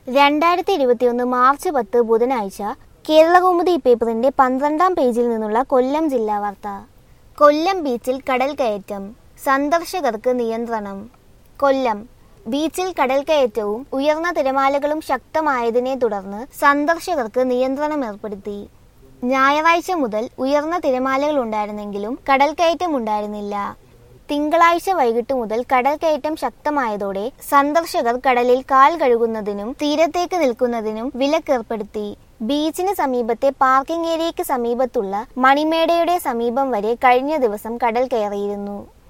രണ്ടായിരത്തി ഇരുപത്തിയൊന്ന് മാർച്ച് പത്ത് ബുധനാഴ്ച കേരളകൗമുദി പേപ്പറിന്റെ പന്ത്രണ്ടാം പേജിൽ നിന്നുള്ള കൊല്ലം ജില്ലാ വാർത്ത കൊല്ലം ബീച്ചിൽ കടൽ കയറ്റം സന്ദർശകർക്ക് നിയന്ത്രണം കൊല്ലം ബീച്ചിൽ കടൽ കയറ്റവും ഉയർന്ന തിരമാലകളും ശക്തമായതിനെ തുടർന്ന് സന്ദർശകർക്ക് നിയന്ത്രണം ഏർപ്പെടുത്തി ഞായറാഴ്ച മുതൽ ഉയർന്ന തിരമാലകൾ ഉണ്ടായിരുന്നെങ്കിലും കടൽ കയറ്റം ഉണ്ടായിരുന്നില്ല തിങ്കളാഴ്ച വൈകിട്ട് മുതൽ കടൽ കയറ്റം ശക്തമായതോടെ സന്ദർശകർ കടലിൽ കാൽ കഴുകുന്നതിനും തീരത്തേക്ക് നിൽക്കുന്നതിനും വിലക്കേർപ്പെടുത്തി ബീച്ചിന് സമീപത്തെ പാർക്കിംഗ് ഏരിയയ്ക്ക് സമീപത്തുള്ള മണിമേടയുടെ സമീപം വരെ കഴിഞ്ഞ ദിവസം കടൽ കയറിയിരുന്നു